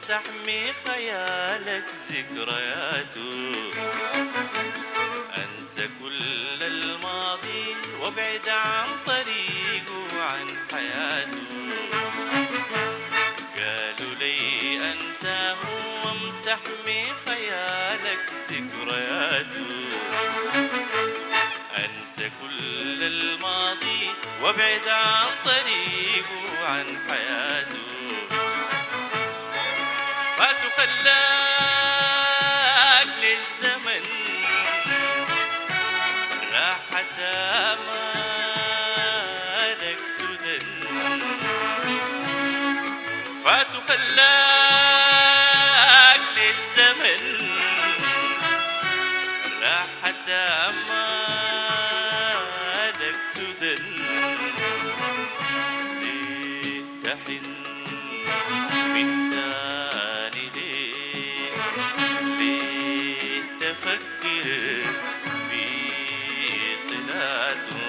وامسح من خيالك ذكرياته انسى كل الماضي وابعد عن طريقه وعن حياته قالوا لي انساه وامسح من خيالك ذكرياته انسى كل الماضي وابعد عن طريقه وعن حياته فاتوا خلاك للزمن راحت امالك سدن فاتوا خلاك للزمن راحت امالك سدن ليه تحن من تاني ليه ليه تفكر في صلاته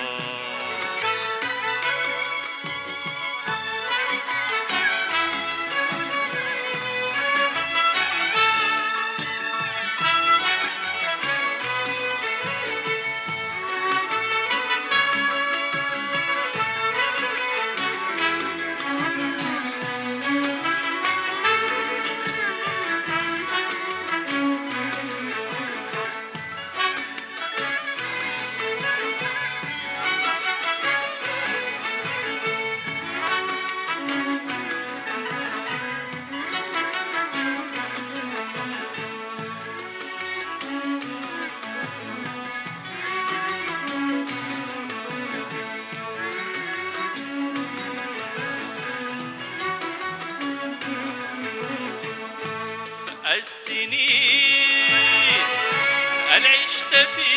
السنين اللي عشت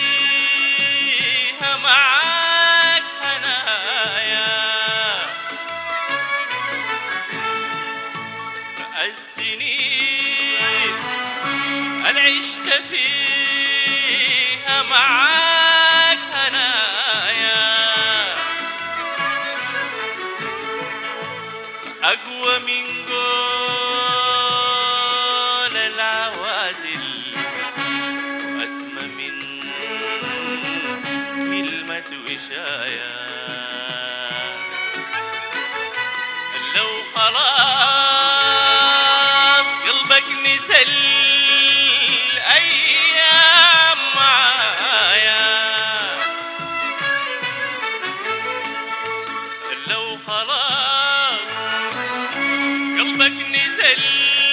فيها معاك هنايا السنين اللي عشت فيها معاك هنايا أقوى من قول العوازل أسمى من كلمة وشاية لو خلاص قلبك نزل أيام معايا لو خلاص قلبك نزل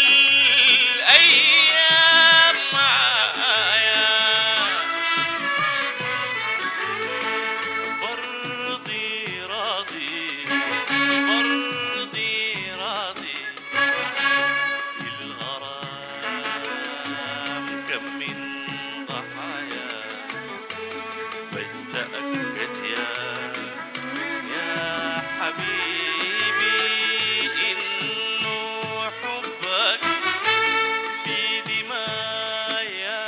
ايام معايا برضي راضي برضي راضي في الغرام كم من ضحايا بس تأكد يا يا حبيبي إنه حبك في دمايا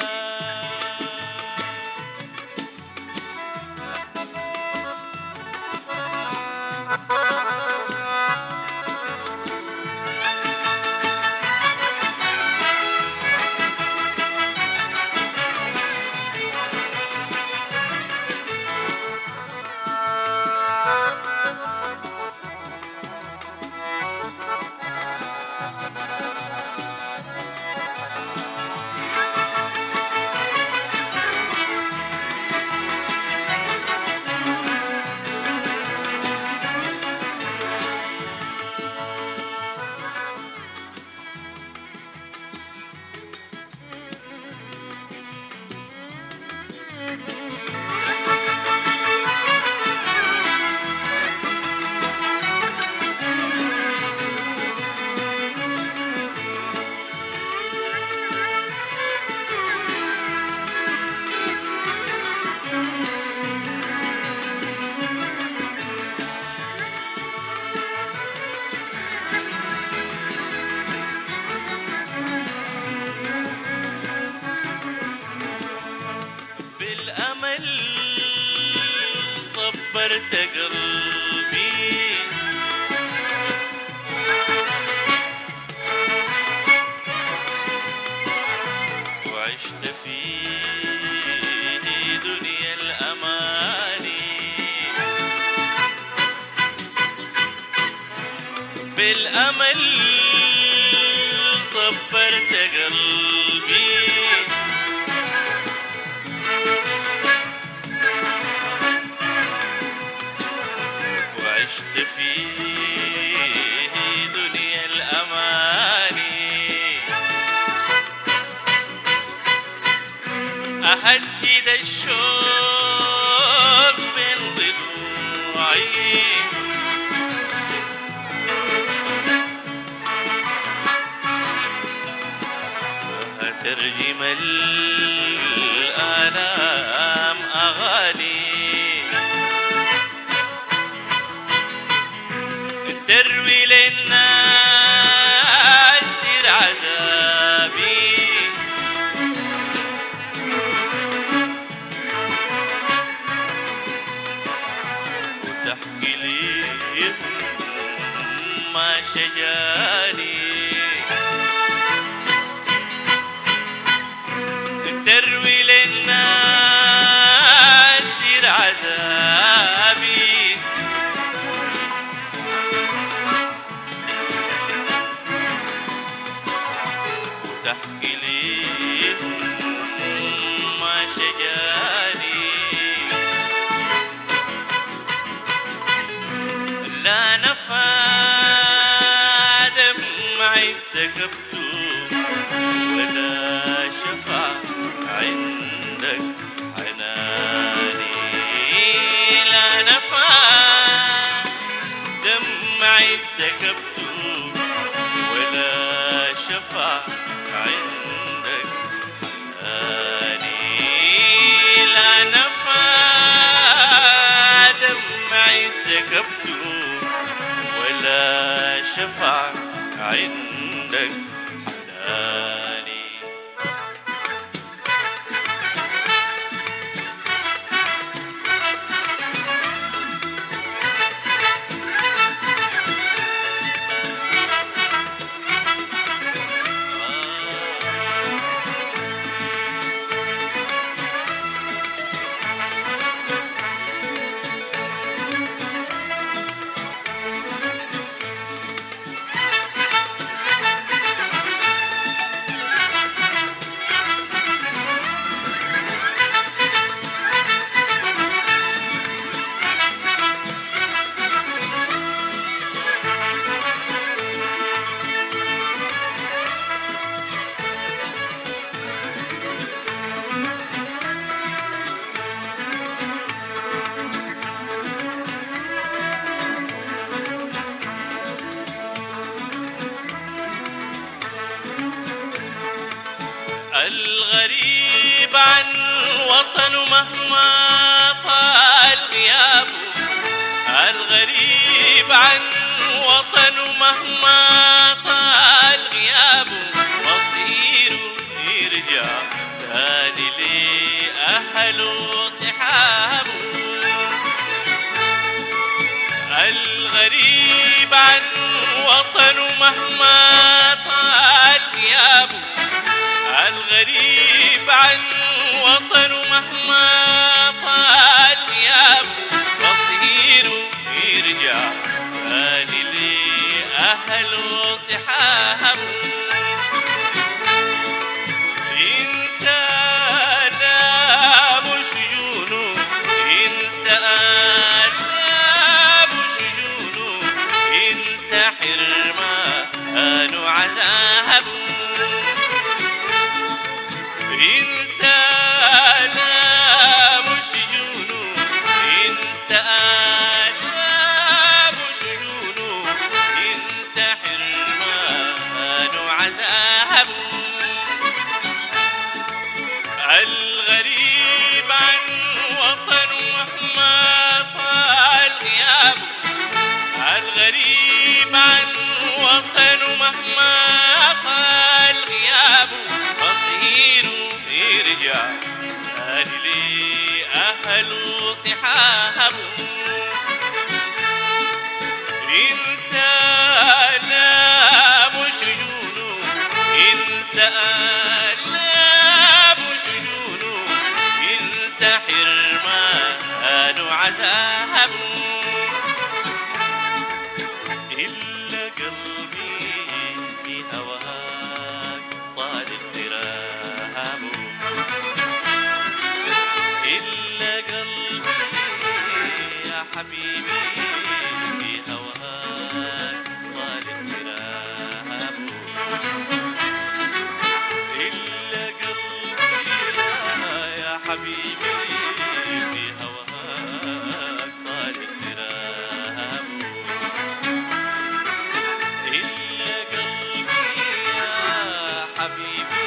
بالأمل صبرت قلبي بالأمل صبرت قلبي وعشت في دنيا الأماني أهدد الشوق من ضلوعي أترجم الآلام أغاني تروي للناس سر عذابي وتحكي لي ما شجاني تروي للناس سر عذابي وتحكي لي ما شجاني لا نفى دمعي سكبته ولا شفع عندك حناني لا نفى دمعي سكبته ولا شفع عندك حناني لا نفى دمعي سكبته ولا شفع عندك حناني الغريب عن وطنه مهما طال غيابه الغريب عن وطنه مهما طال غيابه مصيره يرجع تاني لأهله صحابه الغريب عن وطنه مهما طال غيابه الغريب عن وطنه مهما طال غيابه مصيره يرجع تاني لأهله صحابه ينسى آلام شجونه ينسى آلام شجونه ينسى حرمان وعذابه ينسى آلام شجونه ينسى آلام شجونه ينسى حرمان وعذابه الغريب عن وطنه مهما طال غيابه الغريب عن وطنه مهما طال غيابه مصيره يرجع تاني لأهله صحابه ينسى آلام شجونه ينسى آلام شجونه ينسى حرمان وعذابه إلا قلب حبيبي في هواك طال اكترامه إلا قلبي يا حبيبي